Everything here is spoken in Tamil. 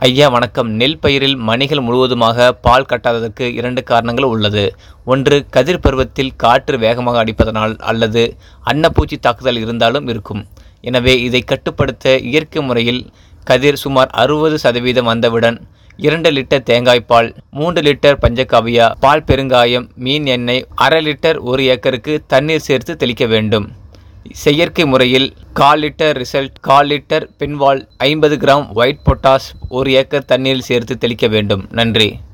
ஐயா வணக்கம் நெல் பயிரில் மணிகள் முழுவதுமாக பால் கட்டாததற்கு இரண்டு காரணங்கள் உள்ளது ஒன்று கதிர் பருவத்தில் காற்று வேகமாக அடிப்பதனால் அல்லது அன்னப்பூச்சி தாக்குதல் இருந்தாலும் இருக்கும் எனவே இதை கட்டுப்படுத்த இயற்கை முறையில் கதிர் சுமார் அறுபது சதவீதம் வந்தவுடன் இரண்டு லிட்டர் தேங்காய் பால் மூன்று லிட்டர் பஞ்சகாவியா பால் பெருங்காயம் மீன் எண்ணெய் அரை லிட்டர் ஒரு ஏக்கருக்கு தண்ணீர் சேர்த்து தெளிக்க வேண்டும் செயற்கை முறையில் கால் லிட்டர் ரிசல்ட் கால் லிட்டர் பின்வால் ஐம்பது கிராம் ஒயிட் பொட்டாஸ் ஒரு ஏக்கர் தண்ணீரில் சேர்த்து தெளிக்க வேண்டும் நன்றி